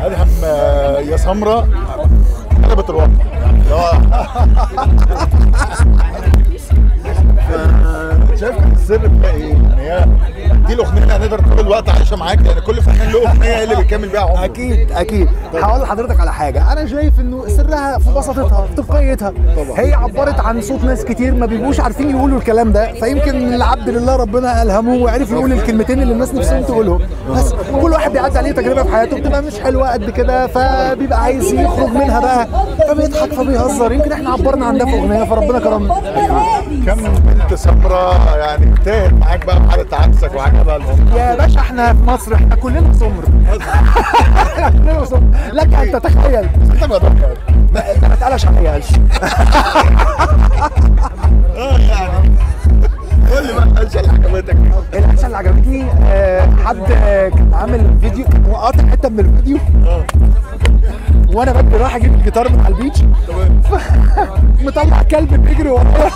ادهم آه، يا سمره قلبت الوضع يعني اللي هو ف- شايف كان السر بقى ايه؟ يعني هي دي الاغنيه اللي هنقدر طول الوقت عايشه معاك يعني كل فنان له اغنيه هي اللي بيكمل بيها عمره اكيد اكيد هقول لحضرتك على حاجه انا شايف انه سرها في بساطتها في تلقائيتها طبعا. هي عبرت عن صوت ناس كتير ما بيبقوش عارفين يقولوا الكلام ده فيمكن العبد لله ربنا الهمه وعرف يقول الكلمتين اللي الناس نفسهم تقولهم بس كل واحد بيعدي عليه تجربه في حياته بتبقى مش حلوه قد كده فبيبقى عايز يخرج منها بقى فبيضحك فبيهزر يمكن احنا عبرنا عن ده في اغنيه فربنا كرمنا كم بنت سمره يعني تاهت معاك بقى وحالت عكسك وعجبها الموضوع يا باشا احنا في مصر احنا كلنا سمر كلنا سمر لك ان تتخيل انت ما دخلت ما انت ما تقلقش عليا قالش اه يعني قول لي بقى الاشياء اللي عجبتك الحاجه اللي عجبتني آه، حد آه، كان عامل فيديو كان هو قاطع حته من الفيديو وانا بدي رايح اجيب الجيتار من على البيتش مطلع كلب بيجري ورايا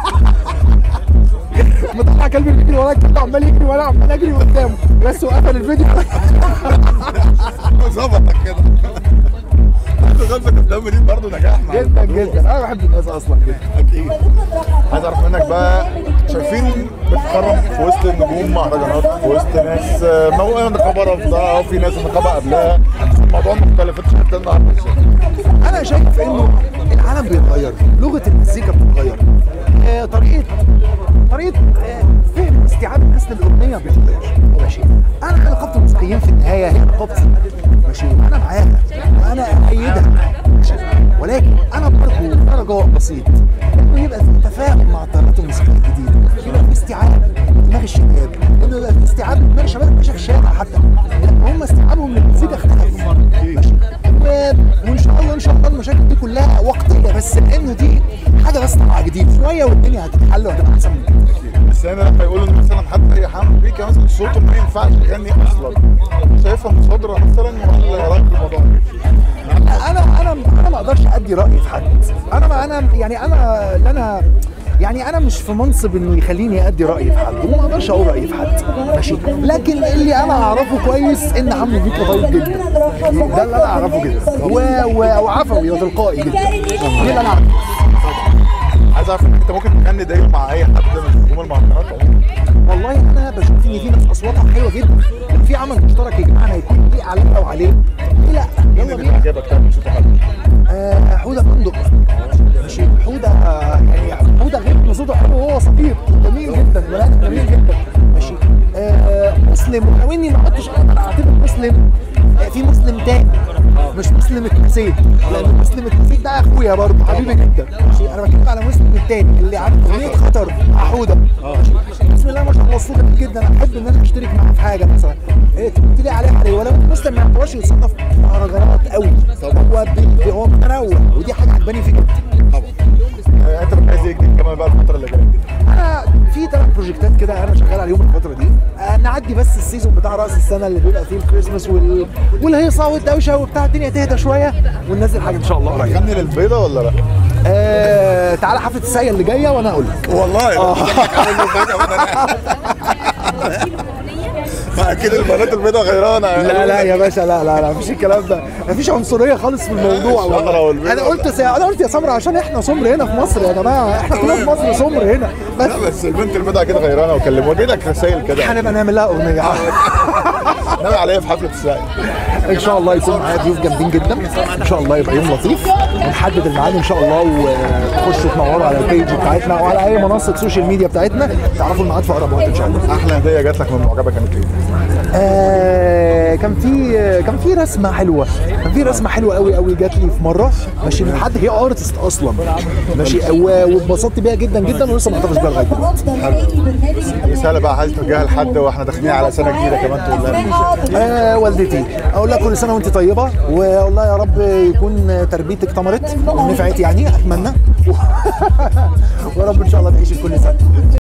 مطلع كلب بيجري ورايا الكلب عمال يجري وانا عمال اجري قدامه بس وقفل الفيديو ظبطك كده انت ظبط الدم دي برضه نجاح معاك جدا جدا انا بحب الناس اصلا جدا اكيد عايز اعرف منك بقى شايفين بتتكرم في وسط النجوم مهرجانات في وسط ناس آه، موقع النقابه رافضه وفي ناس النقابه قبلها الموضوع مختلف انت شفت النهارده ازاي؟ انا شايف انه العالم بيتغير لغه المزيكا بتتغير آه، طريقه طريقه آه، فهم استيعاب الناس للاغنيه بتتغير ماشي انا نقابه الموسيقيين في النهايه هي نقابتي ماشي انا معاها وانا ايدها ماشي ولكن انا برضه رجاء بسيط انه يبقى في تفاهم مع التيارات الموسيقيه الجديده يبقى في استيعاب دماغ الشباب انه يبقى في استيعاب دماغ الشباب اللي ماشيه في الشارع حتى لا هم استيعابهم للمزيكا اختلف ماشي و- وان شاء الله ان شاء الله المشاكل دي كلها وقتيه بس لانه دي حاجه بس طبع جديد شويه والدنيا هتتحل وهتبقى احسن من كده بس انا لما يقولوا ان مثلا حد زي حمو بيكا مثلا صوته ما ينفعش يغني اصلا شايفها مصادره مثلا ولا رايك في الموضوع؟ انا انا انا ما اقدرش ادي رايي في حد انا ما انا يعني انا لا انا يعني انا مش في منصب انه يخليني ادي رايي في حد وما اقدرش اقول رايي في حد ماشي لكن اللي انا اعرفه كويس ان عمرو بيكا طيب جدا ده اللي انا اعرفه جدا و- و- وعفوي وتلقائي جدا ده اللي انا اعرفه عايز اعرف ان انت ممكن تغني دايما مع اي حد من نجوم المهرجانات عموما والله انا بشوف ان في ناس اصواتها حلوه جدا لو في عمل مشترك يجمعنا يكون ليه علينا وعليه ليه لا مين يلا اللي بينا بيعجبك تعمل صوته حلو؟ آه، حوده فندق ماشي حوده آه، يعني حوده غير ان صوته حلو وهو صغير جميل جدا بني آدم جميل جدا ماشي آه، مسلم ولو اني ما كنتش اقدر اعتبر مسلم آه، في مسلم تاني مش مسلم التمثيل لان مسلم التمثيل ده اخويا برضه حبيبي جدا ماشي انا بتكلم على مسلم التاني اللي عامل اغنيه خطر مع حوده ماشي بسم الله ما شاء الله الصوت جميل جدا انا احب ان انا اشترك معاه في حاجه مثلا إيه، تقول لي عليه عليه ولو مسلم ما يعتبرش يتصنف مهرجانات قوي هو بي- هو متنوع ودي حاجه عجباني فيه جدا آه، انت عايز ايه جديد كمان بقى الفتره اللي جايه؟ انا في ثلاث بروجكتات كده انا شغال عليهم الفتره دي آه، نعدي بس السيزون بتاع راس السنه اللي بيبقى فيه الكريسماس وال... والهيصه والدوشه وبتاع الدنيا تهدى شويه وننزل حاجه ان شاء الله قريب تغني للبيضه ولا لا؟ آه تعالى حفله الساقيه اللي جايه وانا اقول لك والله ده شكلك عامل له فجأة وانا ما اكيد البنات البيضاء غيرانه لا لا يا باشا لا لا لا مفيش الكلام ده مفيش عنصريه خالص في الموضوع الشجرة والله. والبيضة. انا قلت سي... انا قلت يا سمر عشان احنا سمر هنا في مصر يا جماعه احنا كلنا في مصر سمر هنا بس لا بس البنت البيضاء كده غيرانه وكلموا دي لك رسائل كده هنبقى نعمل لها اغنيه ناوي عليا في حفله الساقي ان شاء الله يكون معايا ضيوف جامدين جدا ان شاء الله يبقى يوم لطيف ونحدد الميعاد ان شاء الله وتخشوا تنوروا على البيج بتاعتنا وعلى اي منصه سوشيال ميديا بتاعتنا تعرفوا الميعاد في اقرب وقت ان شاء الله احلى هديه جات لك من معجبه كانت ايه؟ آه كان في كان في رسمه حلوه كان في رسمه حلوه قوي قوي جات لي في مره ماشي من حد هي ارتست اصلا ماشي و- واتبسطت بيها جدا جدا ولسه محتفظ بيها لغايه دلوقتي رساله بقى عايز توجهها لحد واحنا داخلين على سنه جديده كمان تقول لها آه والدتي اقول لها كل سنه وانت طيبه والله يا رب يكون تربيتك ثمرت ونفعت يعني اتمنى ورب ان شاء الله تعيشي كل سنه